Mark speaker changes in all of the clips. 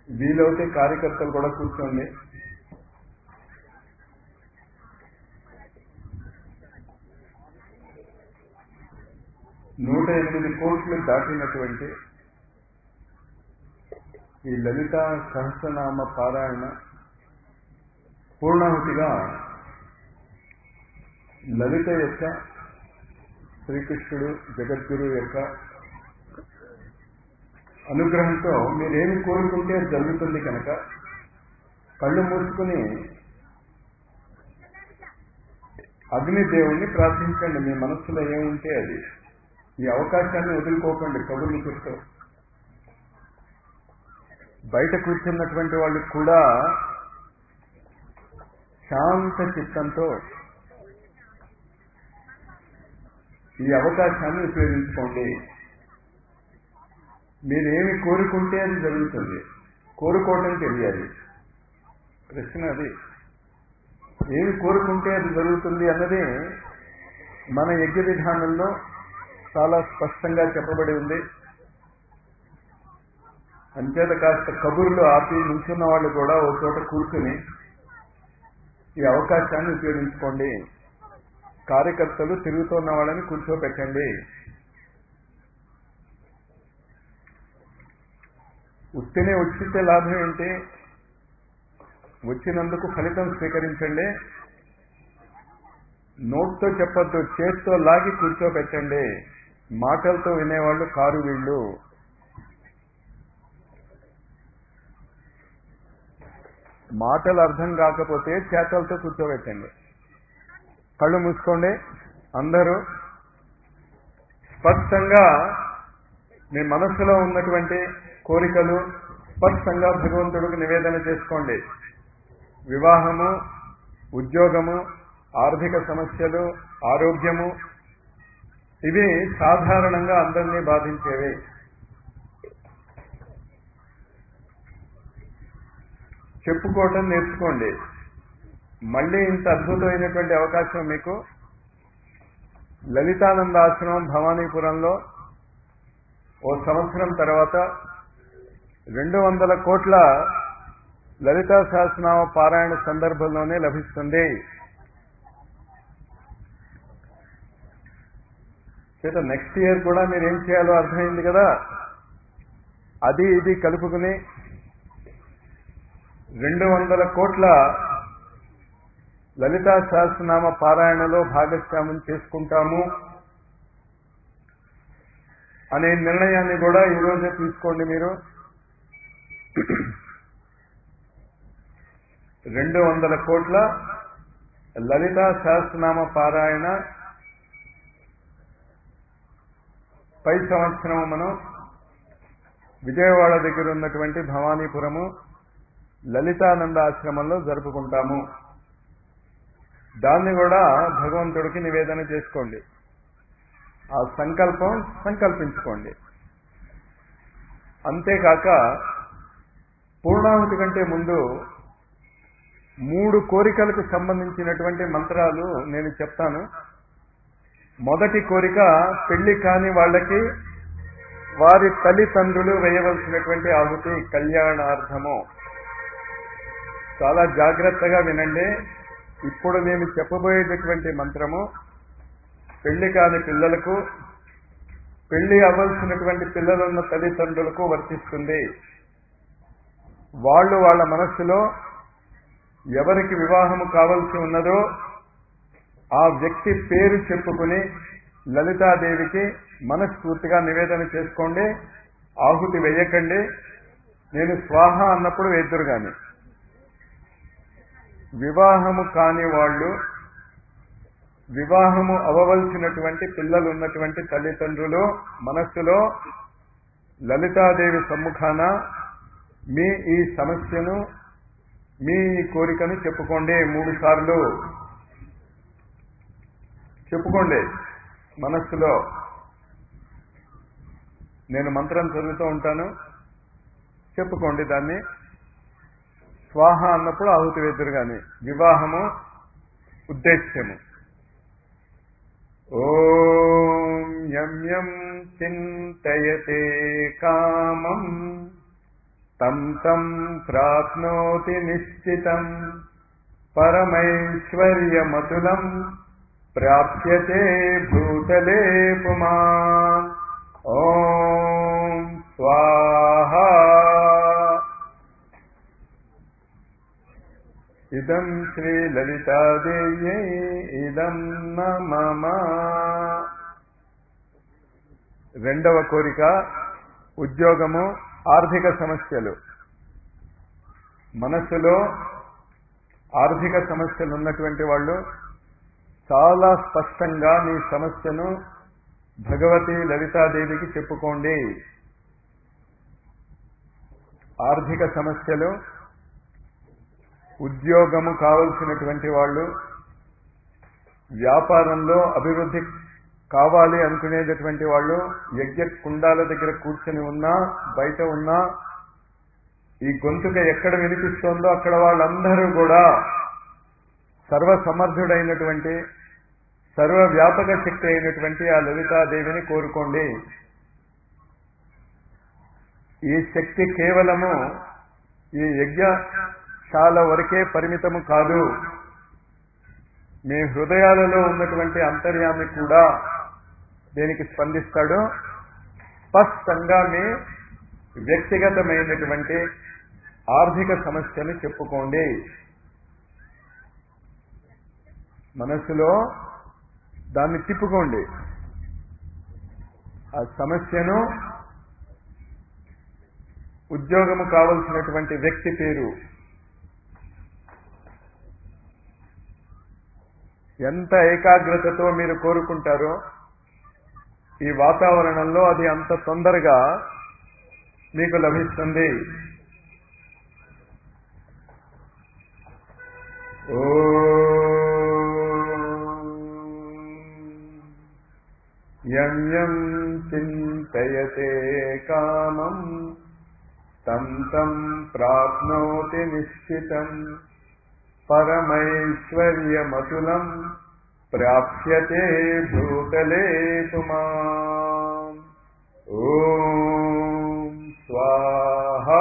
Speaker 1: వీలైతే కార్యకర్తలు కూడా కూర్చోండి నూట ఎనిమిది కోట్లు దాటినటువంటి ఈ లలిత సహస్రనామ పారాయణ పూర్ణాహుతిగా లలిత యొక్క శ్రీకృష్ణుడు జగద్గురు యొక్క అనుగ్రహంతో మీరేమి కోరుకుంటే అది జరుగుతుంది కనుక కళ్ళు మూసుకుని అగ్నిదేవుణ్ణి ప్రార్థించండి మీ మనస్సులో ఏముంటే అది ఈ అవకాశాన్ని వదులుకోకండి కబుర్లు చెప్తూ బయట కూర్చున్నటువంటి వాళ్ళు కూడా శాంత చిత్తంతో ఈ అవకాశాన్ని ఉపయోగించుకోండి మీరేమి కోరుకుంటే అది జరుగుతుంది కోరుకోవటం తెలియాలి ప్రశ్న అది ఏమి కోరుకుంటే అది జరుగుతుంది అన్నది మన యజ్ఞ విధానంలో చాలా స్పష్టంగా చెప్పబడి ఉంది అంచేత కాస్త కబుర్లు ఆపి నిల్చున్న వాళ్ళు కూడా ఓ చోట కూర్చుని ఈ అవకాశాన్ని ఉపయోగించుకోండి కార్యకర్తలు తిరుగుతున్న వాళ్ళని కూర్చోపెట్టండి ఉత్తినే వచ్చితే లాభం ఏంటి వచ్చినందుకు ఫలితం స్వీకరించండి నోట్తో చెప్పొద్దు చేత్తో లాగి కూర్చోబెట్టండి మాటలతో వినేవాళ్ళు కారు వీళ్ళు మాటలు అర్థం కాకపోతే చేతలతో కూర్చోబెట్టండి కళ్ళు మూసుకోండి అందరూ స్పష్టంగా మీ మనస్సులో ఉన్నటువంటి కోరికలు స్పష్టంగా భగవంతుడికి నివేదన చేసుకోండి వివాహము ఉద్యోగము ఆర్థిక సమస్యలు ఆరోగ్యము ఇవి సాధారణంగా అందరినీ బాధించేవి చెప్పుకోవటం నేర్చుకోండి మళ్ళీ ఇంత అద్భుతమైనటువంటి అవకాశం మీకు లలితానంద ఆశ్రమం భవానీపురంలో ఓ సంవత్సరం తర్వాత రెండు వందల కోట్ల లలితా సహస్రనామ పారాయణ సందర్భంలోనే లభిస్తుంది చేత నెక్స్ట్ ఇయర్ కూడా మీరు ఏం చేయాలో అర్థమైంది కదా అది ఇది కలుపుకుని రెండు వందల కోట్ల లలితా సహస్రనామ పారాయణలో భాగస్వామ్యం చేసుకుంటాము అనే నిర్ణయాన్ని కూడా ఈరోజే తీసుకోండి మీరు రెండు వందల కోట్ల లలితా సహస్రనామ పారాయణ పై సంవత్సరం మనం విజయవాడ దగ్గర ఉన్నటువంటి భవానీపురము లలితానంద ఆశ్రమంలో జరుపుకుంటాము దాన్ని కూడా భగవంతుడికి నివేదన చేసుకోండి ఆ సంకల్పం సంకల్పించుకోండి అంతేకాక పూర్ణాహుతి కంటే ముందు మూడు కోరికలకు సంబంధించినటువంటి మంత్రాలు నేను చెప్తాను మొదటి కోరిక పెళ్లి కాని వాళ్ళకి వారి తల్లిదండ్రులు వేయవలసినటువంటి ఆహుతి కళ్యాణార్థము చాలా జాగ్రత్తగా వినండి ఇప్పుడు నేను చెప్పబోయేటటువంటి మంత్రము పెళ్లి కాని పిల్లలకు పెళ్లి అవ్వాల్సినటువంటి పిల్లలున్న తల్లిదండ్రులకు వర్తిస్తుంది వాళ్ళు వాళ్ళ మనస్సులో ఎవరికి వివాహము కావలసి ఉన్నదో ఆ వ్యక్తి పేరు చెప్పుకుని లలితాదేవికి మనస్ఫూర్తిగా నివేదన చేసుకోండి ఆహుతి వేయకండి నేను స్వాహ అన్నప్పుడు వేద్దురు గాని వివాహము కాని వాళ్ళు వివాహము అవ్వవలసినటువంటి పిల్లలు ఉన్నటువంటి తల్లిదండ్రులు మనస్సులో లలితాదేవి సమ్ముఖాన మీ ఈ సమస్యను మీ ఈ కోరికను చెప్పుకోండి మూడు సార్లు చెప్పుకోండి మనస్సులో నేను మంత్రం చదువుతూ ఉంటాను చెప్పుకోండి దాన్ని స్వాహ అన్నప్పుడు ఆహుతి వేద్దరు కానీ వివాహము ఉద్దేశ్యము ఓం యం యం చింతయతే కామం తం తం ప్రాప్నోతి నిశ్చితం పరమైశ్వర్యమతులం ప్రాప్యతే భూతలే పుమా ఓం స్వాహా ఇదం శ్రీ లలితాదేవ్యై ఇదం మమ రెండవ కోరిక ఉద్యోగము ఆర్థిక సమస్యలు మనస్సులో ఆర్థిక సమస్యలు ఉన్నటువంటి వాళ్ళు చాలా స్పష్టంగా మీ సమస్యను భగవతి లలితాదేవికి చెప్పుకోండి ఆర్థిక సమస్యలు ఉద్యోగము కావలసినటువంటి వాళ్ళు వ్యాపారంలో అభివృద్ధి కావాలి అనుకునేటటువంటి వాళ్ళు యజ్ఞ కుండాల దగ్గర కూర్చొని ఉన్నా బయట ఉన్నా ఈ గొంతుక ఎక్కడ వినిపిస్తోందో అక్కడ వాళ్ళందరూ కూడా సర్వ సమర్థుడైనటువంటి సర్వ వ్యాపక శక్తి అయినటువంటి ఆ లలితాదేవిని కోరుకోండి ఈ శక్తి కేవలము ఈ యజ్ఞశాల వరకే పరిమితము కాదు మీ హృదయాలలో ఉన్నటువంటి అంతర్యామి కూడా దేనికి స్పందిస్తాడు స్పష్టంగా మీ వ్యక్తిగతమైనటువంటి ఆర్థిక సమస్యను చెప్పుకోండి మనసులో దాన్ని తిప్పుకోండి ఆ సమస్యను ఉద్యోగము కావలసినటువంటి వ్యక్తి పేరు ఎంత ఏకాగ్రతతో మీరు కోరుకుంటారో ఈ వాతావరణంలో అది అంత తొందరగా మీకు లభిస్తుంది యం యం చింతయతే కామం తం తం ప్రాప్నోతి నిశ్చితం పరమైశ్వర్యమతులం ప్రాప్యతే భూతలే పుమా ఓం స్వాహా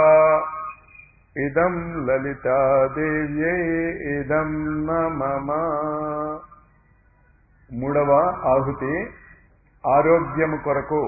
Speaker 1: ఇదం లలితాదేవ్యై ఇదం మమ మూడవ ఆహుతి ఆరోగ్యము కొరకు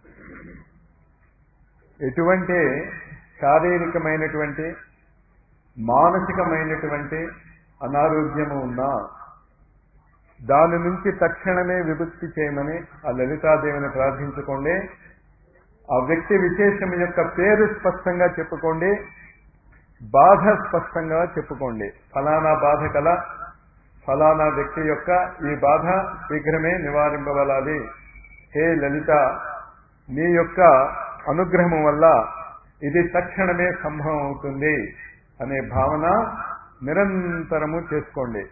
Speaker 1: ఎటువంటి శారీరకమైనటువంటి మానసికమైనటువంటి అనారోగ్యము ఉన్నా దాని నుంచి తక్షణమే విముక్తి చేయమని ఆ లలితాదేవిని ప్రార్థించుకోండి ఆ వ్యక్తి విశేషం యొక్క పేరు స్పష్టంగా చెప్పుకోండి బాధ స్పష్టంగా చెప్పుకోండి ఫలానా బాధ కల ఫలానా వ్యక్తి యొక్క ఈ బాధ శీఘ్రమే నివారింపబడాలి హే లలిత నీ యొక్క అనుగ్రహం వల్ల ఇది తక్షణమే సంభవం అవుతుంది అనే భావన నిరంతరము చేసుకోండి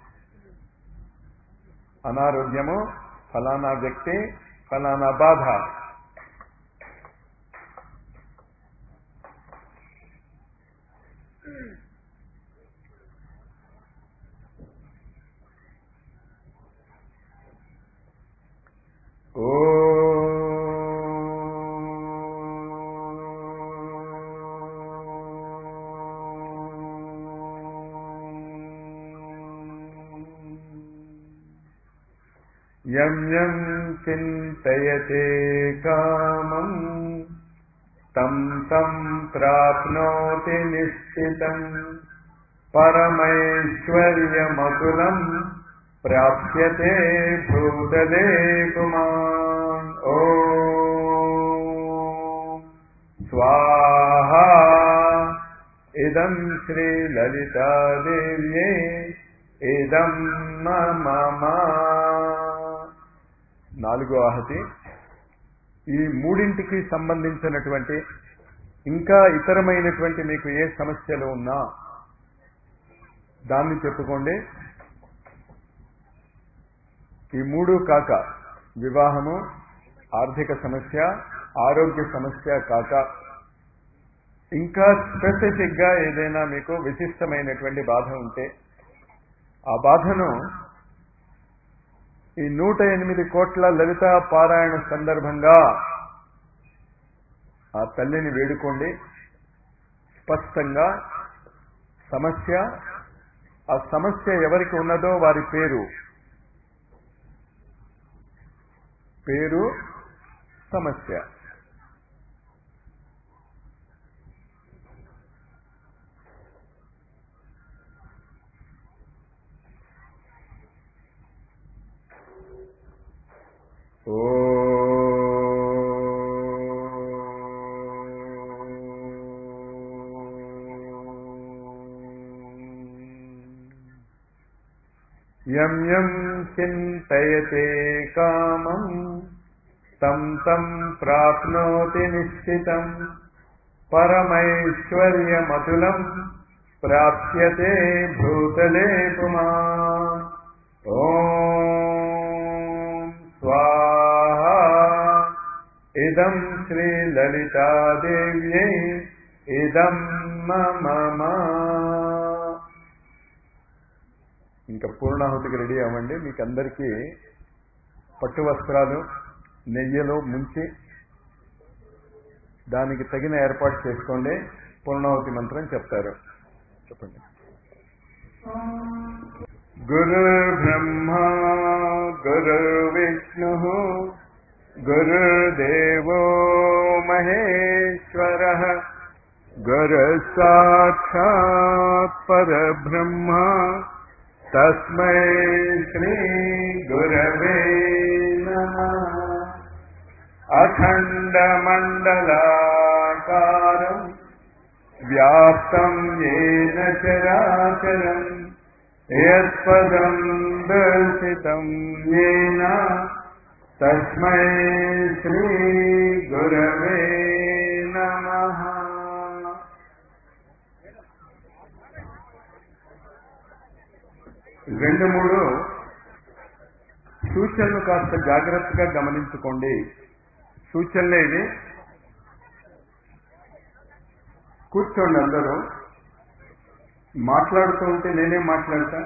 Speaker 1: అనారోగ్యము ఫలానా వ్యక్తి ఫలానా బాధ యం యం చింతయతే కామం తం తం ప్రాప్నోతి నిశ్చితం పరమైశ్వర్యమతులం ప్రాప్యతే భూతలే కుమాన్ ఓ స్వాహా ఇదం శ్రీ లలితాదేవ్యే ఇదం మమ నాలుగో ఆహతి ఈ మూడింటికి సంబంధించినటువంటి ఇంకా ఇతరమైనటువంటి మీకు ఏ సమస్యలు ఉన్నా దాన్ని చెప్పుకోండి ఈ మూడు కాక వివాహము ఆర్థిక సమస్య ఆరోగ్య సమస్య కాక ఇంకా స్పెసిఫిక్ గా ఏదైనా మీకు విశిష్టమైనటువంటి బాధ ఉంటే ఆ బాధను ఈ నూట ఎనిమిది కోట్ల లలిత పారాయణ సందర్భంగా ఆ తల్లిని వేడుకోండి స్పష్టంగా సమస్య ఆ సమస్య ఎవరికి ఉన్నదో వారి పేరు పేరు సమస్య యం యం చింతయతే కామం తం తం ప్రాప్నోతి నిశ్చితం పరమైశ్వర్యమతులం ప్రాప్యతే భూతలే పుమా ఓం స్వాహా ఇదం శ్రీలలితాదేవ్యై ఇదం మమ ఇంకా పూర్ణాహుతికి రెడీ అవ్వండి మీకు అందరికీ పట్టు వస్త్రాలు నెయ్యిలో ముంచి దానికి తగిన ఏర్పాటు చేసుకోండి పూర్ణాహుతి మంత్రం చెప్తారు చెప్పండి గురు బ్రహ్మ గురు విష్ణు గురుదేవో మహేశ్వర గురు సాక్షాత్ పరబ్రహ్మ తస్మై శ్రీ గురవే నమః అఖండమండలాకారం వ్యాప్తం ఏన చరాచరం యత్పదం దర్శితం ఏన తస్మై శ్రీ గురవే నమః రెండు మూడు సూచనలు కాస్త జాగ్రత్తగా గమనించుకోండి సూచనలు ఇవి కూర్చోండి అందరూ మాట్లాడుతూ ఉంటే నేనేం మాట్లాడతా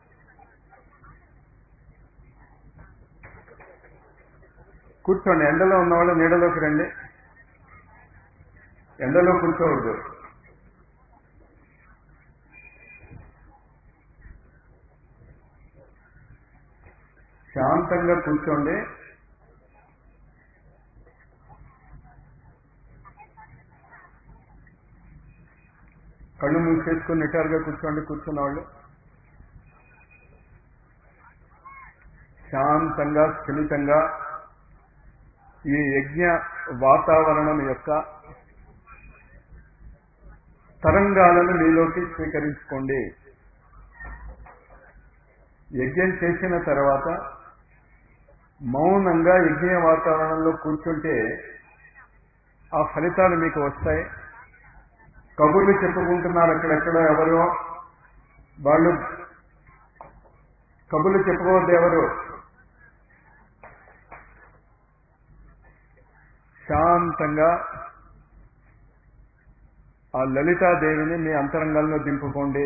Speaker 1: కూర్చోండి ఎండలో ఉన్నవాళ్ళు నీడలోకి రండి ఎండలో కూర్చోవద్దు శాంతంగా కూర్చోండి కళ్ళు మూసేసుకుని నిటారుగా కూర్చోండి కూర్చున్న వాళ్ళు శాంతంగా స్థిమితంగా ఈ యజ్ఞ వాతావరణం యొక్క తరంగాలను మీలోకి స్వీకరించుకోండి యజ్ఞం చేసిన తర్వాత మౌనంగా యజ్ఞ వాతావరణంలో కూర్చుంటే ఆ ఫలితాలు మీకు వస్తాయి కబుర్లు చెప్పుకుంటున్నారు అక్కడెక్కడ ఎవరో వాళ్ళు కబుర్లు చెప్పుకోవద్దు ఎవరు శాంతంగా ఆ లలితాదేవిని మీ అంతరంగంలో దింపుకోండి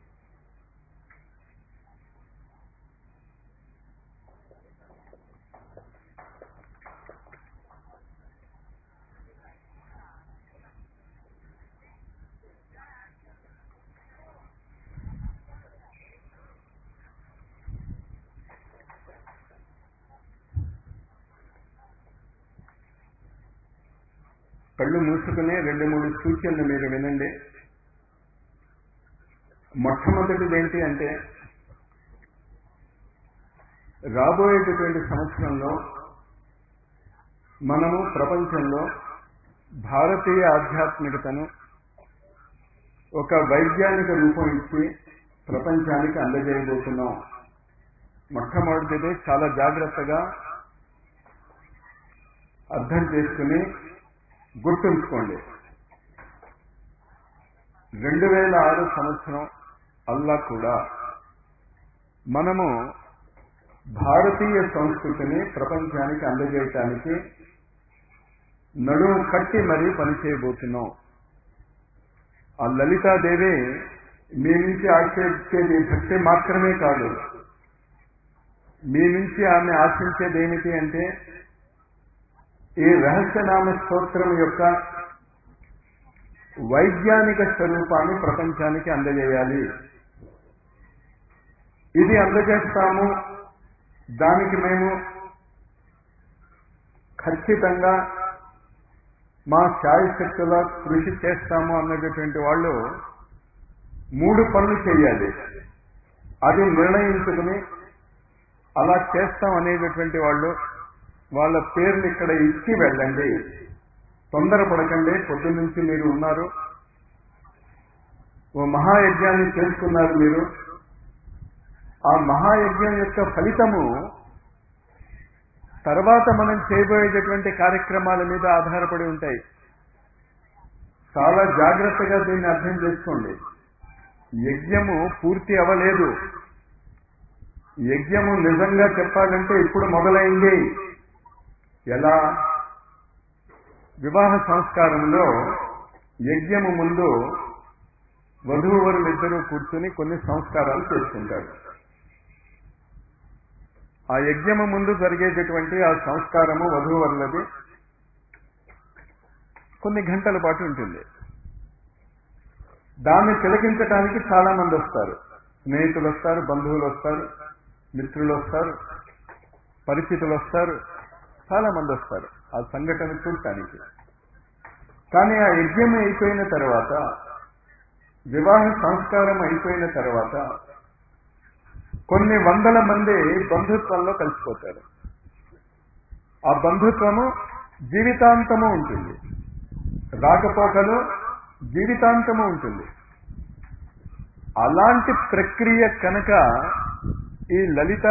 Speaker 1: కళ్ళు మూసుకుని రెండు మూడు సూచనలు మీరు వినండి మొట్టమొదటిది ఏంటి అంటే రాబోయేటటువంటి సంవత్సరంలో మనము ప్రపంచంలో భారతీయ ఆధ్యాత్మికతను ఒక వైజ్ఞానిక రూపం ఇచ్చి ప్రపంచానికి అందజేయబోతున్నాం మొట్టమొదటిది చాలా జాగ్రత్తగా అర్థం చేసుకుని గుర్తుంచుకోండి రెండు వేల ఆరు సంవత్సరం అల్లా కూడా మనము భారతీయ సంస్కృతిని ప్రపంచానికి అందజేయటానికి నడుము కట్టి మరీ పనిచేయబోతున్నాం ఆ లలితాదేవి మీ నుంచి ఆశ్రయించేది భక్తి మాత్రమే కాదు మీ నుంచి ఆమె ఆశించేది ఏమిటి అంటే ఈ రహస్యనామ స్తోత్రం యొక్క వైజ్ఞానిక స్వరూపాన్ని ప్రపంచానికి అందజేయాలి ఇది అందజేస్తాము దానికి మేము ఖచ్చితంగా మా శాయశక్తుల కృషి చేస్తాము అన్నటువంటి వాళ్ళు మూడు పనులు చేయాలి అది నిర్ణయించుకుని అలా చేస్తాం అనేటటువంటి వాళ్ళు వాళ్ళ పేర్లు ఇక్కడ ఇచ్చి వెళ్ళండి తొందరపడకండి పొద్దు నుంచి మీరు ఉన్నారు ఓ మహాయజ్ఞాన్ని చేసుకున్నారు మీరు ఆ మహాయజ్ఞం యొక్క ఫలితము తర్వాత మనం చేయబోయేటటువంటి కార్యక్రమాల మీద ఆధారపడి ఉంటాయి చాలా జాగ్రత్తగా దీన్ని అర్థం చేసుకోండి యజ్ఞము పూర్తి అవ్వలేదు యజ్ఞము నిజంగా చెప్పాలంటే ఇప్పుడు మొదలైంది ఎలా వివాహ సంస్కారంలో యజ్ఞము ముందు వధూవరులిద్దరూ కూర్చుని కొన్ని సంస్కారాలు చేసుకుంటారు ఆ యజ్ఞము ముందు జరిగేటటువంటి ఆ సంస్కారము వధూవరులది కొన్ని గంటల పాటు ఉంటుంది దాన్ని తిలకించడానికి చాలా మంది వస్తారు స్నేహితులు వస్తారు బంధువులు వస్తారు మిత్రులు వస్తారు పరిచితులు వస్తారు చాలా మంది వస్తారు ఆ సంఘటన చూడటానికి కానీ ఆ యజ్ఞం అయిపోయిన తర్వాత వివాహ సంస్కారం అయిపోయిన తర్వాత కొన్ని వందల మంది బంధుత్వంలో కలిసిపోతారు ఆ బంధుత్వము జీవితాంతము ఉంటుంది రాకపోకలు జీవితాంతము ఉంటుంది అలాంటి ప్రక్రియ కనుక ఈ లలిత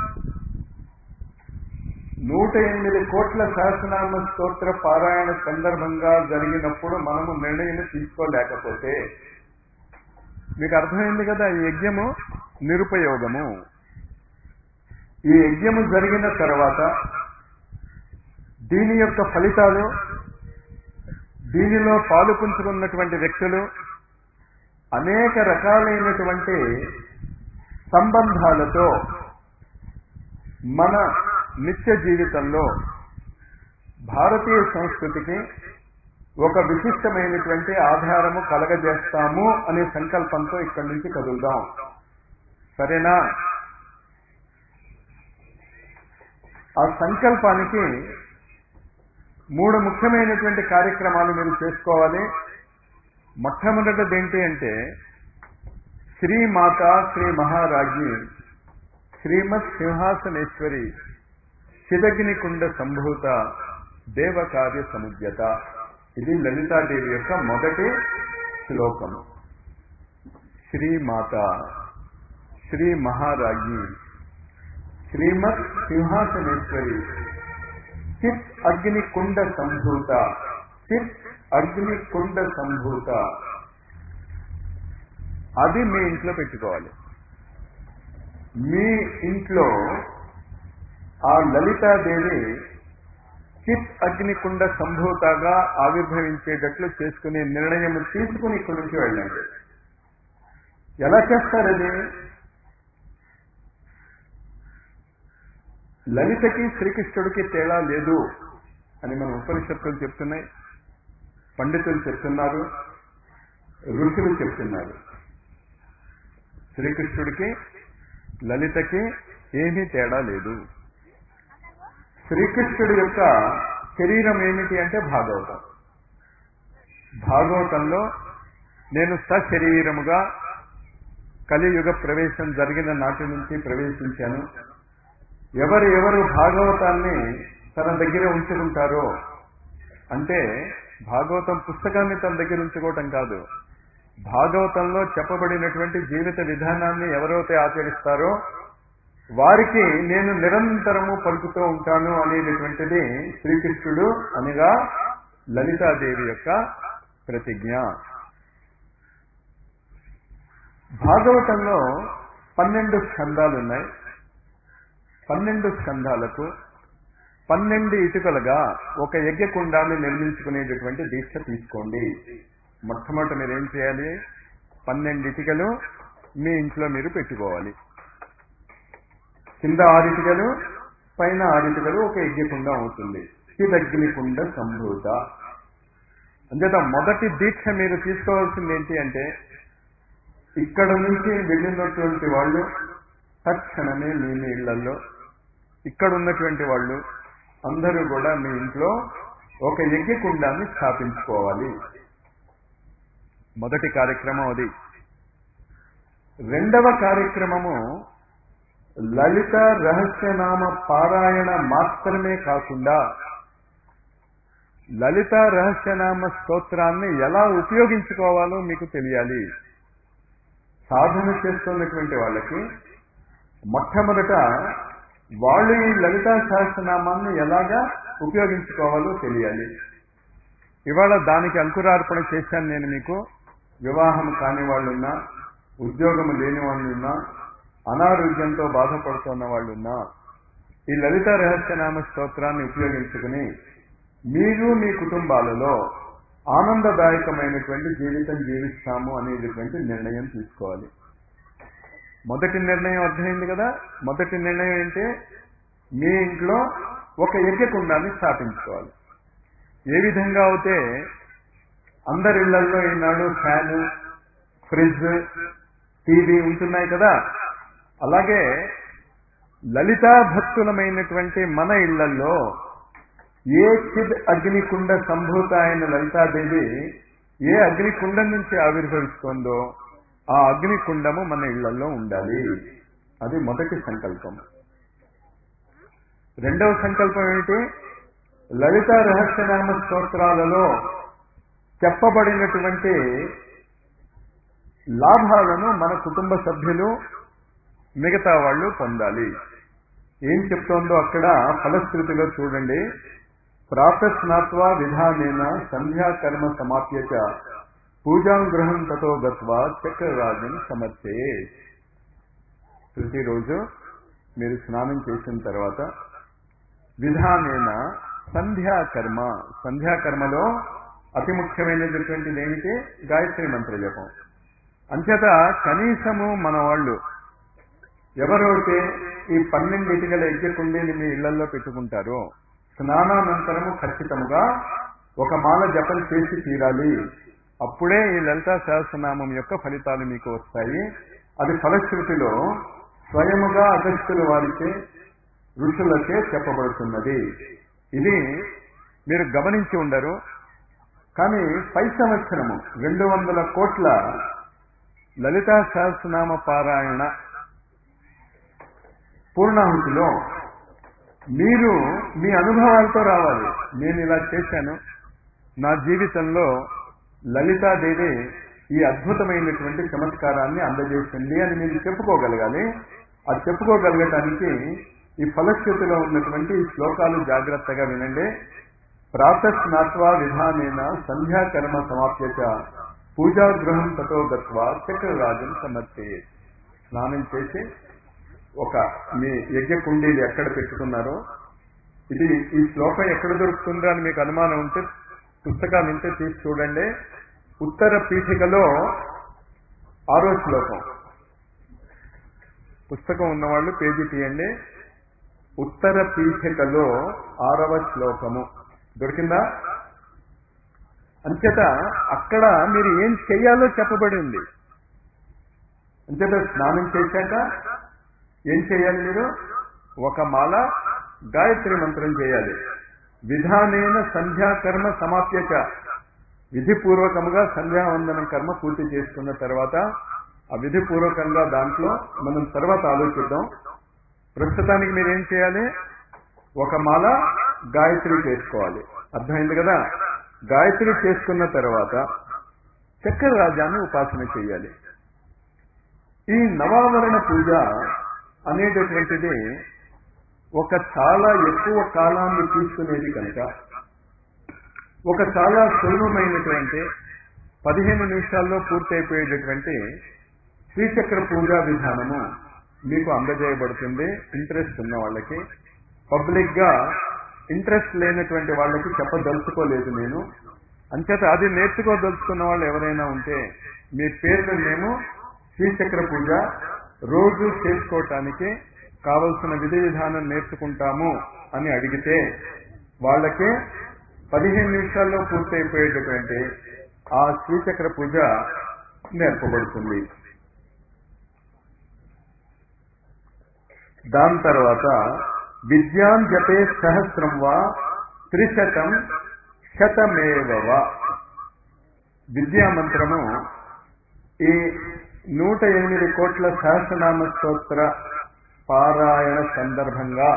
Speaker 1: నూట ఎనిమిది కోట్ల సహస్రనామ స్తోత్ర పారాయణ సందర్భంగా జరిగినప్పుడు మనము నిర్ణయం తీసుకోలేకపోతే మీకు అర్థమైంది కదా ఈ యజ్ఞము నిరుపయోగము ఈ యజ్ఞము జరిగిన తర్వాత దీని యొక్క ఫలితాలు దీనిలో పాలు పుంచుకున్నటువంటి వ్యక్తులు అనేక రకాలైనటువంటి సంబంధాలతో మన నిత్య జీవితంలో భారతీయ సంస్కృతికి ఒక విశిష్టమైనటువంటి ఆధారము కలగజేస్తాము అనే సంకల్పంతో ఇక్కడి నుంచి కదులుదాం సరేనా ఆ సంకల్పానికి మూడు ముఖ్యమైనటువంటి కార్యక్రమాలు మీరు చేసుకోవాలి మొట్టమొదటిది ఏంటి అంటే శ్రీమాత శ్రీ మహారాజ్ఞి శ్రీమత్ సింహాసనేశ్వరి చిదగ్నికుండ సంభూత దేవకార్య సముద్యత ఇది లలితాదేవి యొక్క మొదటి శ్లోకము శ్రీమాత శ్రీ మహారాజ్ఞి శ్రీమత్ సింహాసనేశ్వరి చిత్ అగ్నికుండ సంభూత చిత్ అగ్నికుండ సంభూత అది మీ ఇంట్లో పెట్టుకోవాలి మీ ఇంట్లో ఆ లలితాదేవి చిత్ అగ్నికుండ సంభూతగా ఆవిర్భవించేటట్లు చేసుకునే నిర్ణయం తీసుకుని ఇక్కడి నుంచి వెళ్ళండి ఎలా చేస్తారది లలితకి శ్రీకృష్ణుడికి తేడా లేదు అని మన ఉపనిషత్తులు చెప్తున్నాయి పండితులు చెప్తున్నారు ఋషులు చెప్తున్నారు శ్రీకృష్ణుడికి లలితకి ఏమీ తేడా లేదు శ్రీకృష్ణుడి యొక్క శరీరం ఏమిటి అంటే భాగవతం భాగవతంలో నేను సశరీరముగా కలియుగ ప్రవేశం జరిగిన నాటి నుంచి ప్రవేశించాను ఎవరు ఎవరు భాగవతాన్ని తన దగ్గర ఉంచుకుంటారో అంటే భాగవతం పుస్తకాన్ని తన దగ్గర ఉంచుకోవటం కాదు భాగవతంలో చెప్పబడినటువంటి జీవిత విధానాన్ని ఎవరైతే ఆచరిస్తారో వారికి నేను నిరంతరము పలుకుతూ ఉంటాను అనేటటువంటిది శ్రీకృష్ణుడు అనగా లలితాదేవి యొక్క ప్రతిజ్ఞ భాగవతంలో పన్నెండు స్కందాలు ఉన్నాయి పన్నెండు స్కందాలకు పన్నెండు ఇటుకలుగా ఒక యజ్ఞకుండాన్ని నిర్మించుకునేటటువంటి దీక్ష తీసుకోండి మొట్టమొదట మీరు ఏం చేయాలి పన్నెండు ఇటుకలు మీ ఇంట్లో మీరు పెట్టుకోవాలి కింద ఆరిటికలు పైన ఆరిటికలు ఒక యజ్ఞకుండం అవుతుంది చిదగ్నికుండ సంభూత అంచేత మొదటి దీక్ష మీరు తీసుకోవాల్సింది ఏంటి అంటే ఇక్కడ నుంచి వెళ్ళినటువంటి వాళ్ళు తక్షణమే మీ మీ ఇళ్లలో ఇక్కడ ఉన్నటువంటి వాళ్ళు అందరూ కూడా మీ ఇంట్లో ఒక యజ్ఞకుండాన్ని స్థాపించుకోవాలి మొదటి కార్యక్రమం అది రెండవ కార్యక్రమము లలిత రహస్యనామ పారాయణ మాత్రమే కాకుండా లలిత రహస్యనామ స్తోత్రాన్ని ఎలా ఉపయోగించుకోవాలో మీకు తెలియాలి సాధన చేస్తున్నటువంటి వాళ్ళకి మొట్టమొదట వాళ్ళు ఈ లలితా సహస్రనామాన్ని ఎలాగా ఉపయోగించుకోవాలో తెలియాలి ఇవాళ దానికి అంకురార్పణ చేశాను నేను మీకు వివాహం కాని వాళ్ళున్నా ఉద్యోగం లేని వాళ్ళున్నా అనారోగ్యంతో బాధపడుతున్న వాళ్ళున్నా ఈ లలిత రహస్యనామ స్తోత్రాన్ని ఉపయోగించుకుని మీరు మీ కుటుంబాలలో ఆనందదాయకమైనటువంటి జీవితం జీవిస్తాము అనేటటువంటి నిర్ణయం తీసుకోవాలి మొదటి నిర్ణయం అర్థమైంది కదా మొదటి నిర్ణయం ఏంటి మీ ఇంట్లో ఒక యజ్ఞకుండాన్ని స్థాపించుకోవాలి ఏ విధంగా అయితే అందరి ఇళ్లలో ఈనాడు ఫ్యాన్ ఫ్రిడ్జ్ టీవీ ఉంటున్నాయి కదా అలాగే లలితా భక్తులమైనటువంటి మన ఇళ్లలో ఏ చిద్ అగ్నికుండ సంభూత అయిన లలితాదేవి ఏ అగ్నికుండం నుంచి ఆవిర్భవిస్తోందో ఆ అగ్నికుండము మన ఇళ్లలో ఉండాలి అది మొదటి సంకల్పం రెండవ సంకల్పం ఏమిటి లలిత రహస్యనామ స్తోత్రాలలో చెప్పబడినటువంటి లాభాలను మన కుటుంబ సభ్యులు మిగతా వాళ్ళు పొందాలి ఏం చెప్తోందో అక్కడ ఫలశ్రుతిలో చూడండి ప్రాతస్నాత్వా విధానేన సంధ్యాకర్మ సమాప్యచ పూజాం గృహం తతో గత్వా చక్రరాజన్ సమర్చే ప్రతిరోజు మీరు స్నానం చేసిన తర్వాత విధానేన సంధ్యాకర్మ సంధ్యాకర్మలో అతి ముఖ్యమైనటువంటిది ఏమిటి గాయత్రి మంత్ర జపం అంచేత కనీసము మన వాళ్ళు ఎవరైతే ఈ పన్నెండు ఇటుకల యజ్ఞకుండీని మీ ఇళ్లలో పెట్టుకుంటారో స్నానానంతరము ఖచ్చితంగా ఒక మాల జపం చేసి తీరాలి అప్పుడే ఈ లలితా సహస్రనామం యొక్క ఫలితాలు మీకు వస్తాయి అది ఫలశ్రుతిలో స్వయముగా అగస్త్యుల వారిచే ఋషులకే చెప్పబడుతున్నది ఇది మీరు గమనించి ఉండరు కానీ పై సంవత్సరము రెండు వందల కోట్ల లలితా సహస్రనామ పారాయణ పూర్ణాహుతిలో మీరు మీ అనుభవాలతో రావాలి నేను ఇలా చేశాను నా జీవితంలో లలితాదేవి ఈ అద్భుతమైనటువంటి చమత్కారాన్ని అందజేసింది అని మీరు చెప్పుకోగలగాలి అది చెప్పుకోగలగటానికి ఈ ఫలశ్రుతిలో ఉన్నటువంటి ఈ శ్లోకాలు జాగ్రత్తగా వినండి ప్రాతస్నాత్వా విధానేన సంధ్యాకర్మ సమాప్యత పూజాగృహం తతో గత్వా చక్రరాజం సమర్పే స్నానం చేసి ఒక మీ యజ్ఞ కుండీలు ఎక్కడ పెట్టుకున్నారో ఇది ఈ శ్లోకం ఎక్కడ దొరుకుతుందో అని మీకు అనుమానం ఉంటే పుస్తకాలు ఉంటే తీసి చూడండి ఉత్తర పీఠికలో ఆరో శ్లోకం పుస్తకం ఉన్నవాళ్ళు పేజీ తీయండి ఉత్తర పీఠికలో ఆరవ శ్లోకము దొరికిందా అంచేత అక్కడ మీరు ఏం చెయ్యాలో చెప్పబడి ఉంది అంచేత స్నానం చేశాక ఏం చేయాలి మీరు ఒక మాల గాయత్రి మంత్రం చేయాలి విధానేన సంధ్యాకర్మ సమాప్యచ విధిపూర్వకముగా సంధ్యావందనం కర్మ పూర్తి చేసుకున్న తర్వాత ఆ విధిపూర్వకంగా దాంట్లో మనం తర్వాత ఆలోచిద్దాం ప్రస్తుతానికి మీరు ఏం చేయాలి ఒక మాల గాయత్రి చేసుకోవాలి అర్థమైంది కదా గాయత్రి చేసుకున్న తర్వాత చక్ర రాజాన్ని ఉపాసన చేయాలి ఈ నవావరణ పూజ అనేటటువంటిది ఒక చాలా ఎక్కువ కాలాన్ని తీసుకునేది కనుక ఒక చాలా సులభమైనటువంటి పదిహేను నిమిషాల్లో పూర్తయిపోయేటటువంటి శ్రీచక్ర పూజా విధానము మీకు అందజేయబడుతుంది ఇంట్రెస్ట్ ఉన్న వాళ్ళకి పబ్లిక్ గా ఇంట్రెస్ట్ లేనటువంటి వాళ్ళకి చెప్పదలుచుకోలేదు నేను అంచేత అది నేర్చుకోదలుచుకున్న వాళ్ళు ఎవరైనా ఉంటే మీ పేర్లు మేము శ్రీచక్ర పూజ రోజు చేసుకోవటానికి కావలసిన విధి విధానం నేర్చుకుంటాము అని అడిగితే వాళ్ళకి పదిహేను నిమిషాల్లో పూర్తయిపోయేటటువంటి ఆ శ్రీచక్ర పూజ నేర్పబడుతుంది దాని తర్వాత విద్యాం జపే సహస్రం వా త్రిశతం శతమేవ విద్యా మంత్రము ఈ నూట ఎనిమిది కోట్ల సహస్రనామ స్తోత్ర పారాయణ సందర్భంగా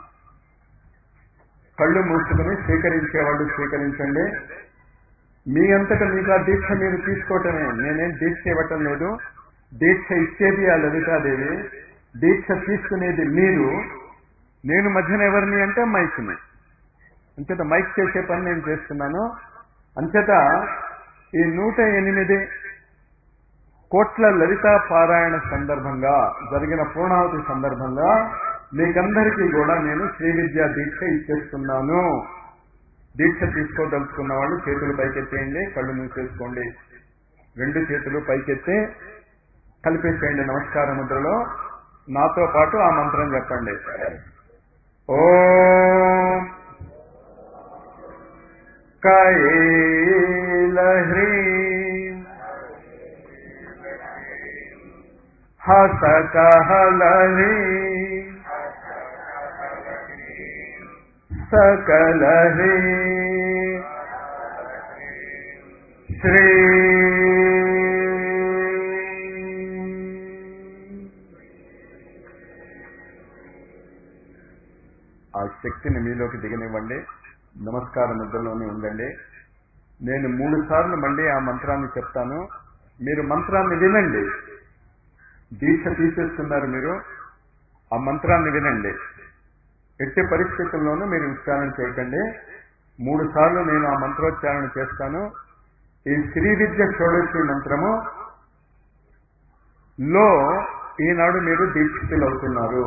Speaker 1: కళ్ళు మూసుకుని స్వీకరించేవాళ్ళు స్వీకరించండి మీ అంతట మీకు ఆ దీక్ష మీరు తీసుకోవటమే నేనేం దీక్ష ఇవ్వటం లేదు దీక్ష ఇచ్చేది ఆ లలితాదేవి దీక్ష తీసుకునేది మీరు నేను మధ్యన ఎవరిని అంటే మైక్ని అంచేత మైక్ చేసే పని నేను చేస్తున్నాను అంచేత ఈ నూట ఎనిమిది కోట్ల లలిత పారాయణ సందర్భంగా జరిగిన పూర్ణావతి సందర్భంగా మీకందరికీ కూడా నేను శ్రీ విద్యా దీక్ష ఇచ్చేస్తున్నాను దీక్ష తీసుకోదలుచుకున్న వాళ్ళు చేతులు పైకెత్తేయండి కళ్ళు మూసేసుకోండి రెండు చేతులు పైకెత్తి కలిపేసేయండి నమస్కార ముద్రలో నాతో పాటు ఆ మంత్రం చెప్పండి ఓం కైలహ్రీం హసకహలహ్రీం सकलह्रीं శ్రీ ఆ శక్తిని మీలోకి దిగనివ్వండి నమస్కార ముద్రలోనే ఉండండి నేను మూడు సార్లు మళ్ళీ ఆ మంత్రాన్ని చెప్తాను మీరు మంత్రాన్ని వినండి దీక్ష తీసేస్తున్నారు మీరు ఆ మంత్రాన్ని వినండి ఎట్టి పరిస్థితుల్లోనూ మీరు ఉచ్చారణ చేయకండి మూడు సార్లు నేను ఆ మంత్రోచ్చారణ చేస్తాను ఈ శ్రీ విద్య షోడశి మంత్రము లో ఈనాడు మీరు దీక్షితులు అవుతున్నారు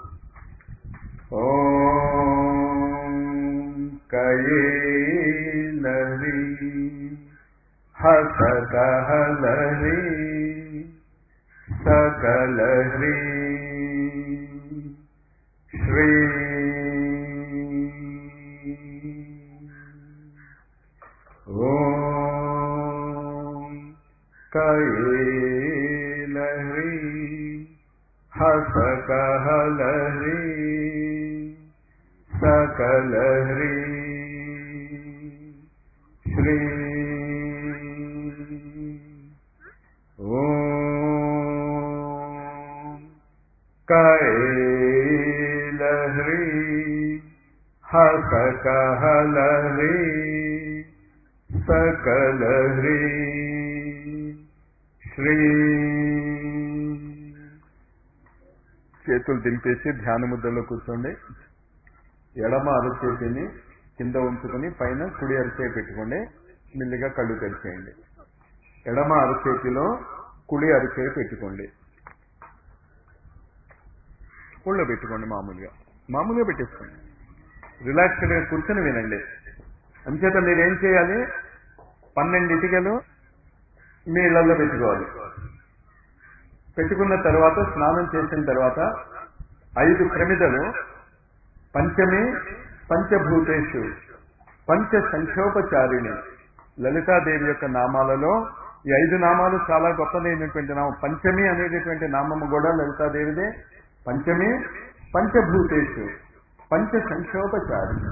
Speaker 1: ఓం కయేలహరి హసకహలహరి సకలహరి శ్రీ ఓం కయేలహరి హసకహలహరి సకలహరి శ్రీ ఓం కైలహ్రీ హసకహలహ్రీ సకలహ్రీ శ్రీ చేతులు దింపేసి ధ్యాన ముద్రలో కూర్చోండి ఎడమ అరచేతిని కింద ఉంచుకుని పైన కుడి అరచేయి పెట్టుకోండి మెల్లిగా కళ్ళు తెరిచేయండి ఎడమ అరచేతిలో కుడి అరచేయి పెట్టుకోండి ఒళ్ళో పెట్టుకోండి మామూలుగా మామూలుగా పెట్టేసుకోండి రిలాక్స్డ్గా కూర్చొని వినండి అంచేత మీరేం చేయాలి పన్నెండు ఇటుకలు మీ ఇళ్లలో పెట్టుకోవాలి పెట్టుకున్న తర్వాత స్నానం చేసిన తర్వాత ఐదు ప్రమిదలు పంచమి పంచభూతేషు పంచ సంక్షోపచారిణి లలితాదేవి యొక్క నామాలలో ఈ ఐదు నామాలు చాలా గొప్పదైనటువంటి నామం పంచమి అనేటటువంటి నామము కూడా లలితాదేవిదే పంచమి పంచభూతేషు పంచ సంక్షోపచారిణి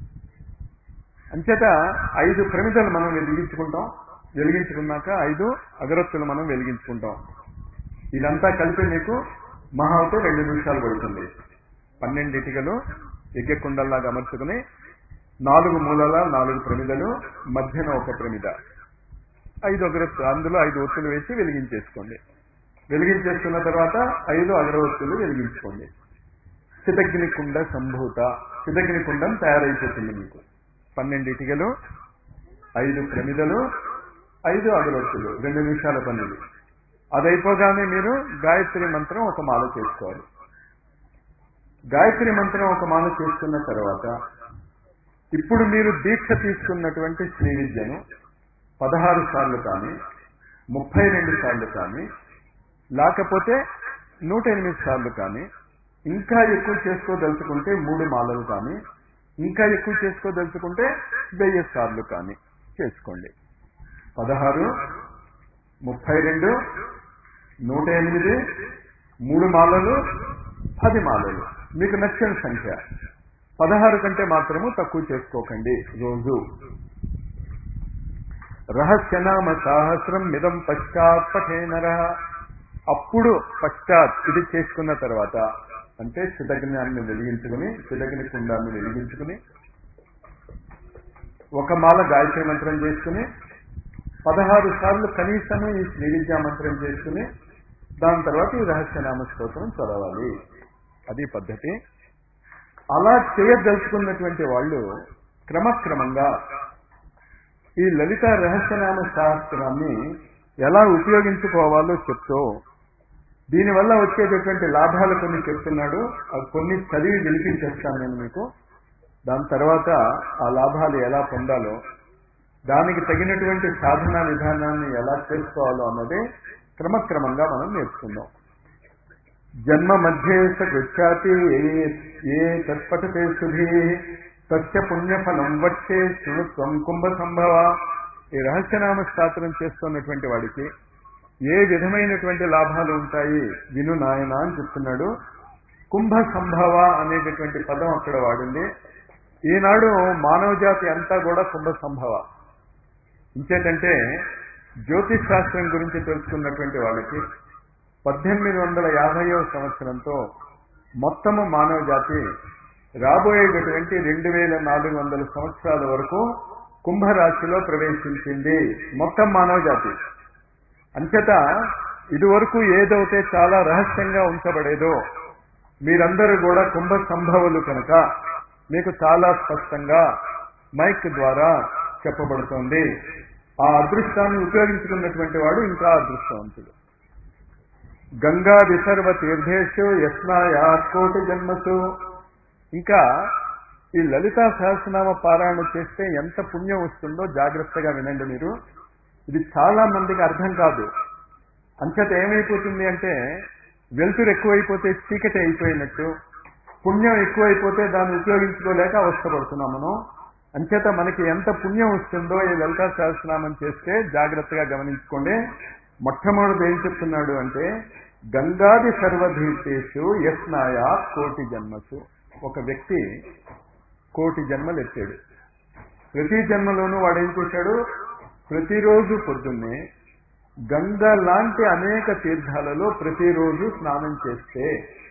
Speaker 1: అంచేత ఐదు ప్రమిదలు మనం వెలిగించుకుంటాం వెలిగించుకున్నాక ఐదు అగరత్తులు మనం వెలిగించుకుంటాం ఇదంతా కలిపి మీకు మహా అయితే రెండు నిమిషాలు పడుతుంది పన్నెండు ఇటుకలు ఎగ్గకుండల్లాగా అమర్చుకుని నాలుగు మూలల నాలుగు ప్రమిదలు మధ్యన ఒక ప్రమిద ఐదు అగరత్తు అందులో ఐదు ఒత్తులు వేసి వెలిగించేసుకోండి వెలిగించేసుకున్న తర్వాత ఐదు అగరవత్తులు వెలిగించుకోండి చితగ్ని కుండ సంభూత చితగ్ని కుండం తయారైపోతుంది మీకు పన్నెండు ఇటుకలు ఐదు ప్రమిదలు ఐదు అగరొత్తులు రెండు నిమిషాల పనులు అదైపోగానే మీరు గాయత్రి మంత్రం ఒక మాల చేసుకోవాలి గాయత్రి మంత్రం ఒక మాల చేసుకున్న తర్వాత ఇప్పుడు మీరు దీక్ష తీసుకున్నటువంటి శ్రీ విద్యను పదహారు సార్లు కానీ ముప్పై రెండు సార్లు కానీ లేకపోతే నూట ఎనిమిది సార్లు కానీ ఇంకా ఎక్కువ చేసుకోదలుచుకుంటే మూడు మాలలు కానీ ఇంకా ఎక్కువ చేసుకోదలుచుకుంటే వెయ్యి సార్లు కానీ చేసుకోండి పదహారు ముప్పై రెండు నూట ఎనిమిది మూడు మాలలు పది మాలలు మీకు నచ్చిన సంఖ్య పదహారు కంటే మాత్రము తక్కువ చేసుకోకండి రోజు రహస్యనామ సాహస్రం మిదం పశ్చాత్ పఠేనర అప్పుడు పశ్చాత్ ఇది చేసుకున్న తర్వాత అంటే చిదగ్నాన్ని వెలిగించుకుని చిదగ్ని కుండాన్ని వెలిగించుకుని ఒక మాల గాయత్రి మంత్రం చేసుకుని పదహారు సార్లు కనీసము ఈ శ్రీ విద్యా మంత్రం చేసుకుని దాని తర్వాత ఈ రహస్యనామ స్తోత్రం చదవాలి అది పద్ధతి అలా చేయదలుచుకున్నటువంటి వాళ్ళు క్రమక్రమంగా ఈ లలిత రహస్యనామ శాస్త్రాన్ని ఎలా ఉపయోగించుకోవాలో చెప్తూ దీనివల్ల వచ్చేటటువంటి లాభాలు కొన్ని చెప్తున్నాడు అవి కొన్ని చదివి వినిపించేస్తాను నేను మీకు దాని తర్వాత ఆ లాభాలు ఎలా పొందాలో దానికి తగినటువంటి సాధనా విధానాన్ని ఎలా చేసుకోవాలో అన్నది క్రమక్రమంగా మనం నేర్చుకుందాం జన్మ మధ్య గృహ్యాతి ఏ తత్పటతే శుభి సత్య పుణ్యఫలం వచ్చే శృణుత్వం కుంభ సంభవ ఈ రహస్యనామ స్తోత్రం చేస్తున్నటువంటి వాడికి ఏ విధమైనటువంటి లాభాలు ఉంటాయి విను నాయన అని చెప్తున్నాడు కుంభ సంభవ అనేటటువంటి పదం అక్కడ వాడింది ఈనాడు మానవ జాతి అంతా కూడా కుంభ సంభవ ఇంకేంటంటే జ్యోతిష్ శాస్త్రం గురించి తెలుసుకున్నటువంటి వాళ్ళకి పద్దెనిమిది వందల యాభైవ సంవత్సరంతో మొత్తము మానవ జాతి రాబోయేటటువంటి రెండు వేల నాలుగు వందల సంవత్సరాల వరకు కుంభరాశిలో ప్రవేశించింది మొత్తం మానవ జాతి అంచేత ఇదివరకు ఏదైతే చాలా రహస్యంగా ఉంచబడేదో మీరందరూ కూడా కుంభ సంభవులు కనుక మీకు చాలా స్పష్టంగా మైక్ ద్వారా చెప్పబడుతోంది ఆ అదృష్టాన్ని ఉపయోగించుకున్నటువంటి వాడు ఇంకా అదృష్టవంతుడు గంగా విసర్వ తీర్థేషు యస్నాయా కోటి జన్మసు ఇంకా ఈ లలితా సహస్రనామ పారాయణ చేస్తే ఎంత పుణ్యం వస్తుందో జాగ్రత్తగా వినండి మీరు ఇది చాలా మందికి అర్థం కాదు అంచేత ఏమైపోతుంది అంటే వెలుతురు ఎక్కువైపోతే చీకటి అయిపోయినట్టు పుణ్యం ఎక్కువైపోతే దాన్ని ఉపయోగించుకోలేక అవస్థపడుతున్నాం మనం అంచేత మనకి ఎంత పుణ్యం వస్తుందో ఈ లలితా సహస్రనామం చేస్తే జాగ్రత్తగా గమనించుకోండి మొట్టమొదటి ఏం చెప్తున్నాడు అంటే గంగాది సర్వధీర్తేషు యస్నాయా కోటి జన్మసు ఒక వ్యక్తి కోటి జన్మలు ఎత్తాడు ప్రతి జన్మలోనూ వాడు ఏం చేశాడు ప్రతిరోజు పొద్దున్నే గంగ లాంటి అనేక తీర్థాలలో ప్రతిరోజు స్నానం చేస్తే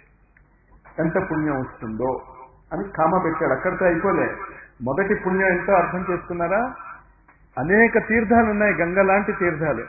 Speaker 1: ఎంత పుణ్యం వస్తుందో అని కామ పెట్టాడు అక్కడితో అయిపోలే మొదటి పుణ్యం ఎంతో అర్థం చేసుకున్నారా అనేక తీర్థాలు ఉన్నాయి గంగ లాంటి తీర్థాలు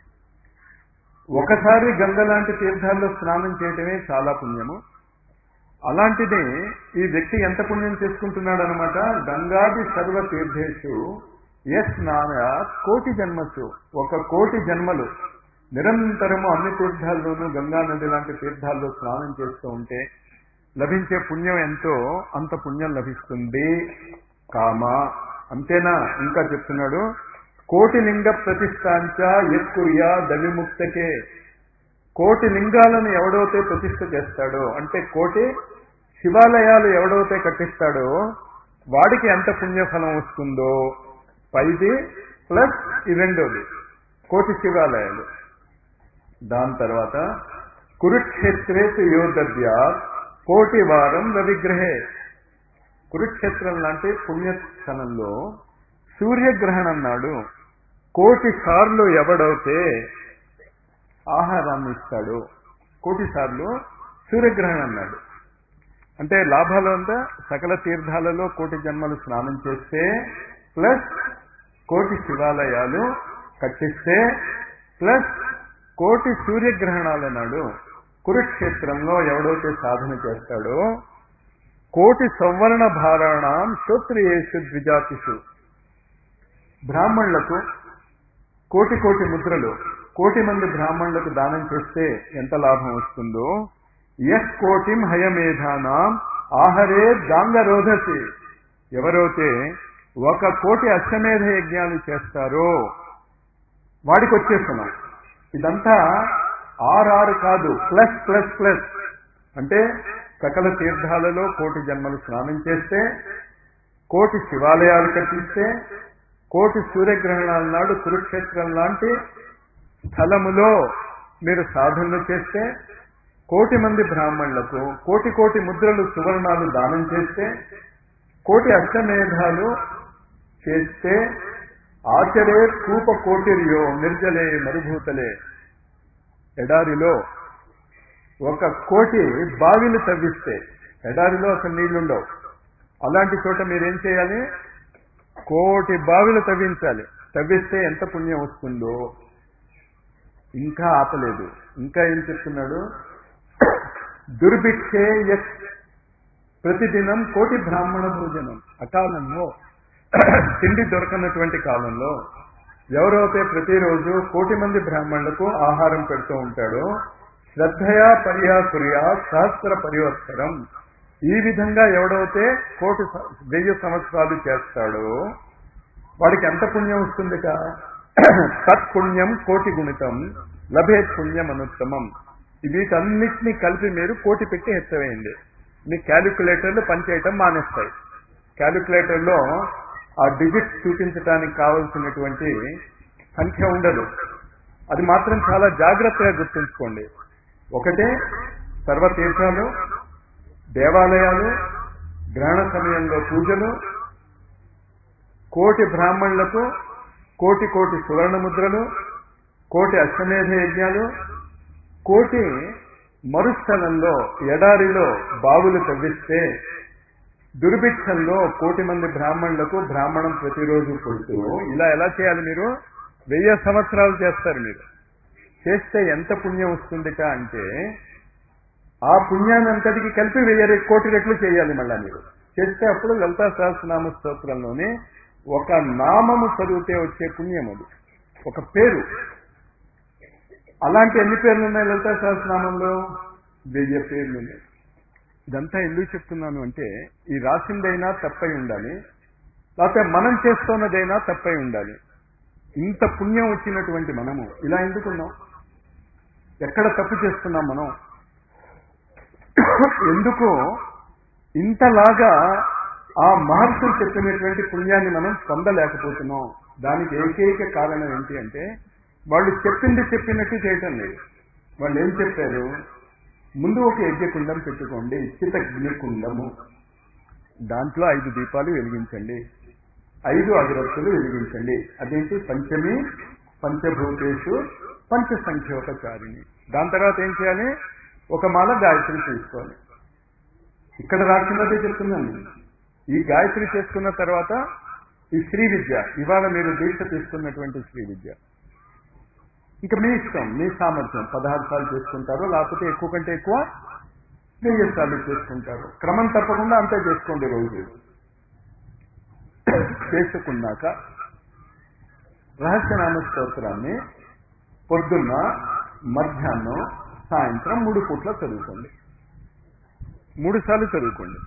Speaker 1: ఒకసారి గంగ లాంటి తీర్థాల్లో స్నానం చేయటమే చాలా పుణ్యము అలాంటిది ఈ వ్యక్తి ఎంత పుణ్యం చేసుకుంటున్నాడు అనమాట గంగాది సర్వ తీర్థేషు ఎస్ నాన కోటి జన్మసు ఒక కోటి జన్మలు నిరంతరము అన్ని తీర్థాల్లోనూ గంగా నది లాంటి తీర్థాల్లో స్నానం చేస్తూ ఉంటే లభించే పుణ్యం ఎంతో అంత పుణ్యం లభిస్తుంది కామ అంతేనా ఇంకా చెప్తున్నాడు కోటి లింగ ప్రతిష్టాంచ ఎక్కుర్యా దవిముక్తకే కోటి లింగాలను ఎవడైతే ప్రతిష్ఠ చేస్తాడో అంటే కోటి శివాలయాలు ఎవడైతే కట్టిస్తాడో వాడికి ఎంత పుణ్యఫలం వస్తుందో పైది ప్లస్ ఈ రెండోది కోటి శివాలయాలు దాని తర్వాత కురుక్షేత్రేతు యోదవ్య కోటి వారం రవిగ్రహే కురుక్షేత్రం లాంటి పుణ్యస్థలంలో సూర్యగ్రహణం నాడు కోటి సార్లు ఎవడైతే ఆహారాన్ని ఇస్తాడు కోటి సార్లు సూర్యగ్రహణం నాడు అంటే లాభాలు అంతా సకల తీర్థాలలో కోటి జన్మలు స్నానం చేస్తే ప్లస్ కోటి శివాలయాలు కట్టిస్తే ప్లస్ కోటి సూర్యగ్రహణాల నాడు కురుక్షేత్రంలో ఎవడైతే సాధన చేస్తాడో కోటి సవర్ణ భారాణం శ్రోత్రియేషు ద్విజాతిషు బ్రాహ్మణులకు కోటి కోటి ముద్రలు కోటి మంది బ్రాహ్మణులకు దానం చేస్తే ఎంత లాభం వస్తుందో ఎస్ కోటిం హయమేధానాం ఆహరే గాంగరోధసి ఎవరైతే ఒక కోటి అశ్వమేధ యజ్ఞాలు చేస్తారో వాడికి వచ్చేస్తున్నాం ఇదంతా ఆర్ఆర్ కాదు ప్లస్ ప్లస్ ప్లస్ అంటే సకల తీర్థాలలో కోటి జన్మలు స్నానం చేస్తే కోటి శివాలయాలు కట్టిస్తే కోటి సూర్యగ్రహణాల నాడు కురుక్షేత్రం లాంటి స్థలములో మీరు సాధనలు చేస్తే కోటి మంది బ్రాహ్మణులకు కోటి కోటి ముద్రలు సువర్ణాలు దానం చేస్తే కోటి అష్టమేధాలు చేస్తే ఆచరే కూప కోటిరియో నిర్జలే మరుభూతలే ఎడారిలో ఒక కోటి బావిలు తవ్విస్తే ఎడారిలో అసలు నీళ్లుండవు అలాంటి చోట మీరేం చేయాలి కోటి బావిలు తవ్వించాలి తవ్విస్తే ఎంత పుణ్యం వస్తుందో ఇంకా ఆపలేదు ఇంకా ఏం చెప్తున్నాడు దుర్భిక్షే యత్ ప్రతిదినం కోటి బ్రాహ్మణ భోజనం అకాలంలో తిండి దొరకనటువంటి కాలంలో ఎవరైతే ప్రతిరోజు కోటి మంది బ్రాహ్మణులకు ఆహారం పెడుతూ ఉంటాడో శ్రద్ధయా పర్యా కుర్యా సహస్ర పరివర్తనం ఈ విధంగా ఎవడైతే కోటి స- వెయ్యి సంవత్సరాలు చేస్తాడో వాడికి ఎంత పుణ్యం వస్తుందిట తత్పుణ్యం కోటి గుణితం లభే పుణ్యం అనుత్తమం వీటన్నిటినీ కలిపి మీరు కోటి పెట్టి హెచ్చవేయండి మీ క్యాలిక్యులేటర్లు పనిచేయటం మానేస్తాయి క్యాలిక్యులేటర్లో ఆ డిజిట్స్ చూపించడానికి కావలసినటువంటి సంఖ్య ఉండదు అది మాత్రం చాలా జాగ్రత్తగా గుర్తుంచుకోండి ఒకటే సర్వతీర్థాలు దేవాలయాలు గ్రహణ సమయంలో పూజలు కోటి బ్రాహ్మణులకు కోటి కోటి సువర్ణ ముద్రలు కోటి అశ్వమేధ యజ్ఞాలు కోటి మరుస్థలంలో ఎడారిలో బావులు తవ్విస్తే దుర్భిక్షంలో కోటి మంది బ్రాహ్మణులకు బ్రాహ్మణం ప్రతిరోజు కొడుతూ ఇలా ఎలా చేయాలి మీరు వెయ్యి సంవత్సరాలు చేస్తారు మీరు చేస్తే ఎంత పుణ్యం వస్తుందిట అంటే ఆ పుణ్యాన్ని అంతటికి కలిపి వెయ్యి రె- కోటి రెట్లు చేయాలి మళ్ళా మీరు చేస్తే అప్పుడు లలితా సహస్రనామ స్తోత్రంలోనే ఒక నామము చదివితే వచ్చే పుణ్యం అది ఒక పేరు అలాంటి ఎన్ని పేర్లు ఉన్నాయి లలితా సహస్రనామంలో వెయ్యి పేర్లు ఉన్నాయి ఇదంతా ఎందుకు చెప్తున్నాను అంటే ఈ రాసిందైనా తప్పై ఉండాలి లేకపోతే మనం చేస్తున్నదైనా తప్పై ఉండాలి ఇంత పుణ్యం వచ్చినటువంటి మనము ఇలా ఎందుకున్నాం ఎక్కడ తప్పు చేస్తున్నాం మనం ఎందుకు ఇంతలాగా ఆ మహర్షులు చెప్పినటువంటి పుణ్యాన్ని మనం పొందలేకపోతున్నాం దానికి ఏకైక కారణం ఏంటి అంటే వాళ్ళు చెప్పింది చెప్పినట్టు చేయటం లేదు వాళ్ళు ఏం చెప్పారు ముందు ఒక యజ్ఞకుండం పెట్టుకోండి చితగ్నికుండము దాంట్లో ఐదు దీపాలు వెలిగించండి ఐదు అగరత్తులు వెలిగించండి అదేంటి పంచమి పంచభూతేషు పంచ సంఖ్యోపచారిణి దాని తర్వాత ఏం చేయాలి ఒక మాల గాయత్రి తీసుకోవాలి ఇక్కడ రాసినదే చెప్తున్నాను ఈ గాయత్రి చేసుకున్న తర్వాత ఈ శ్రీ విద్య ఇవాళ మీరు దీక్ష తీసుకున్నటువంటి శ్రీ విద్య ఇంకా మీ ఇష్టం మీ సామర్థ్యం పదహారు సార్లు చేసుకుంటారు లేకపోతే ఎక్కువ కంటే ఎక్కువ వెయ్యి సార్లు చేసుకుంటారు క్రమం తప్పకుండా అంతే చేసుకోండి రోజు చేసుకున్నాక రహస్యనామ స్తోత్రాన్ని పొద్దున్న మధ్యాహ్నం సాయంత్రం మూడు పూట్ల చదువుకోండి మూడు సార్లు చదువుకోండి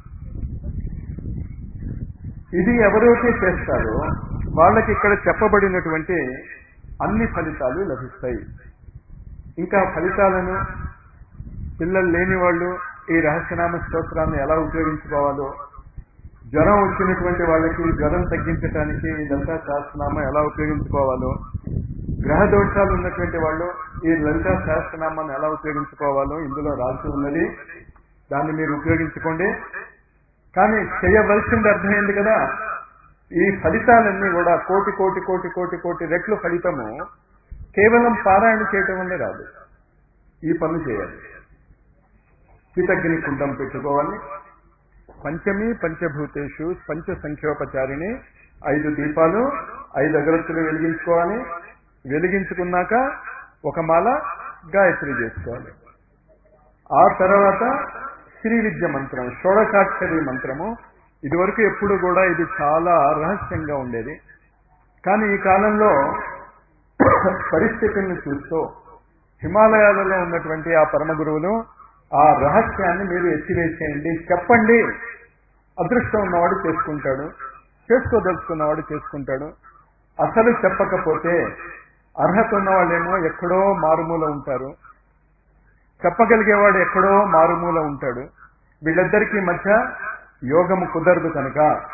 Speaker 1: ఇది ఎవరైతే చేస్తారో వాళ్ళకి ఇక్కడ చెప్పబడినటువంటి అన్ని ఫలితాలు లభిస్తాయి ఇంకా ఫలితాలను పిల్లలు లేని వాళ్ళు ఈ రహస్యనామ స్తోత్రాన్ని ఎలా ఉపయోగించుకోవాలో జ్వరం వచ్చినటువంటి వాళ్ళకి జ్వరం తగ్గించడానికి లలితా సహస్రనామం ఎలా ఉపయోగించుకోవాలో గ్రహ దోషాలు ఉన్నటువంటి వాళ్ళు ఈ లలితా సహస్రనామాన్ని ఎలా ఉపయోగించుకోవాలో ఇందులో రాసి ఉన్నది దాన్ని మీరు ఉపయోగించుకోండి కానీ చేయవలసింది అర్థమైంది కదా ఈ ఫలితాలన్నీ కూడా కోటి కోటి కోటి కోటి కోటి రెట్లు ఫలితము కేవలం పారాయణ చేయటం వల్లే రాదు ఈ పనులు చేయాలి చితగ్ని కుండం పెట్టుకోవాలి పంచమి పంచభూతేషు పంచ సంఖ్యోపచారిణి ఐదు దీపాలు ఐదు అగరత్తులు వెలిగించుకోవాలి వెలిగించుకున్నాక ఒక మాల గాయత్రి చేసుకోవాలి ఆ తర్వాత శ్రీ విద్య మంత్రం షోడశాక్షరి మంత్రము ఇదివరకు ఎప్పుడు కూడా ఇది చాలా రహస్యంగా ఉండేది కానీ ఈ కాలంలో పరిస్థితులను చూస్తూ హిమాలయాలలో ఉన్నటువంటి ఆ పరమ గురువులు ఆ రహస్యాన్ని మీరు ఎత్తివేసేయండి చెప్పండి అదృష్టం ఉన్నవాడు చేసుకుంటాడు చేసుకోదలుచుకున్నవాడు చేసుకుంటాడు అసలు చెప్పకపోతే అర్హత ఉన్న వాళ్ళేమో ఎక్కడో మారుమూల ఉంటారు చెప్పగలిగేవాడు ఎక్కడో మారుమూల ఉంటాడు వీళ్ళిద్దరికీ మధ్య యోగము కుదరదు కనుక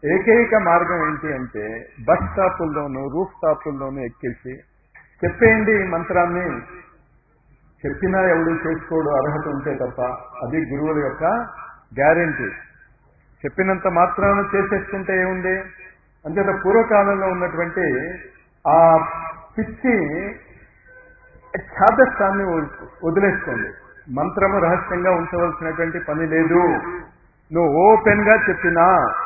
Speaker 1: ఏకైక మార్గం ఏంటి అంటే బస్ స్టాపుల్లోనూ రూఫ్ టాపుల్లోనూ ఎక్కేసి చెప్పేయండి ఈ మంత్రాన్ని చెప్పినా ఎవడు చేసుకోడు అర్హత ఉంటే తప్ప అది గురువుల యొక్క గ్యారంటీ చెప్పినంత మాత్రాన చేసేసుకుంటే ఏముంది అంతేత పూర్వకాలంలో ఉన్నటువంటి ఆ పిచ్చి ఛాదస్థాన్ని వదిలేసుకోండి మంత్రము రహస్యంగా ఉంచవలసినటువంటి పని లేదు నువ్వు ఓపెన్ గా చెప్పినా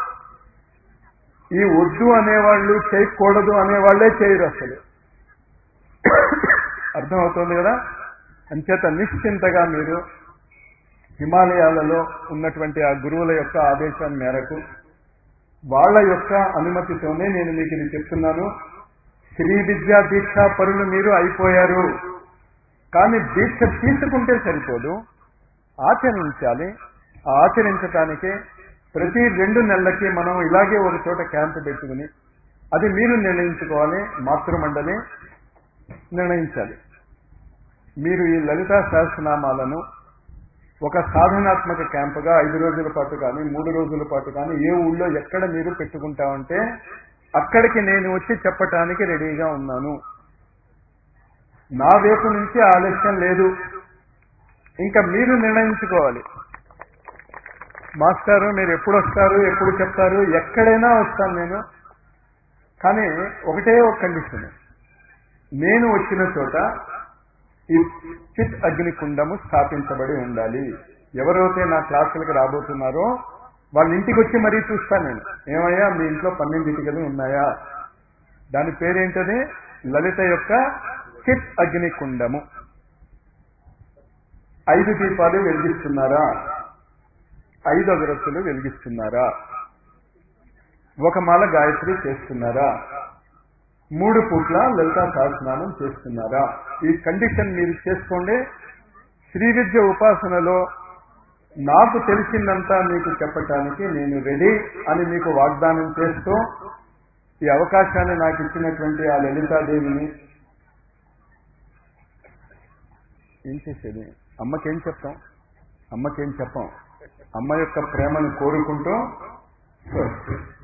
Speaker 1: ఈ వద్దు అనేవాళ్ళు చేయకూడదు అనేవాళ్లే చేయరు అసలు అర్థమవుతుంది కదా అంచేత నిశ్చింతగా మీరు హిమాలయాలలో ఉన్నటువంటి ఆ గురువుల యొక్క ఆదేశం మేరకు వాళ్ళ యొక్క అనుమతితోనే నేను మీకు ఇది చెప్తున్నాను శ్రీ విద్యా దీక్షా పరులు మీరు అయిపోయారు కానీ దీక్ష తీసుకుంటే సరిపోదు ఆచరించాలి ఆ ఆచరించటానికే ప్రతి రెండు నెలలకి మనం ఇలాగే ఒక చోట క్యాంపు పెట్టుకుని అది మీరు నిర్ణయించుకోవాలి మాతృమండలి నిర్ణయించాలి మీరు ఈ లలితా సహస్రనామాలను ఒక సాధనాత్మక క్యాంపుగా ఐదు రోజుల పాటు కానీ మూడు రోజుల పాటు కానీ ఏ ఊళ్ళో ఎక్కడ మీరు పెట్టుకుంటామంటే అక్కడికి నేను వచ్చి చెప్పటానికి రెడీగా ఉన్నాను నా వైపు నుంచి ఆలస్యం లేదు ఇంకా మీరు నిర్ణయించుకోవాలి మాస్టారు మీరు ఎప్పుడు వస్తారు ఎప్పుడు చెప్తారు ఎక్కడైనా వస్తాను నేను కానీ ఒకటే ఒక కండిషన్ నేను వచ్చిన చోట ఈ చిత్ అగ్నికుండము స్థాపించబడి ఉండాలి ఎవరైతే నా క్లాసులకు రాబోతున్నారో వాళ్ళ ఇంటికి వచ్చి మరీ చూస్తాను నేను ఏమయ్యా మీ ఇంట్లో పన్నెండు ఇటుకలు ఉన్నాయా దాని పేరేంటది లలిత యొక్క చిత్ అగ్నికుండము ఐదు దీపాలు వెలిగిస్తున్నారా ఐదు అగరత్తులు వెలిగిస్తున్నారా ఒక మాల గాయత్రి చేస్తున్నారా మూడు పూట్ల లలితా సహస్రనామం చేస్తున్నారా ఈ కండిషన్ మీరు చేసుకోండి శ్రీ విద్య ఉపాసనలో నాకు తెలిసిందంతా మీకు చెప్పటానికి నేను రెడీ అని మీకు వాగ్దానం చేస్తూ ఈ అవకాశాన్ని నాకు ఇచ్చినటువంటి ఆ లలితాదేవిని ఏం చేసేది అమ్మకేం చెప్తాం అమ్మకేం చెప్పాం అమ్మ యొక్క ప్రేమను కోరుకుంటూ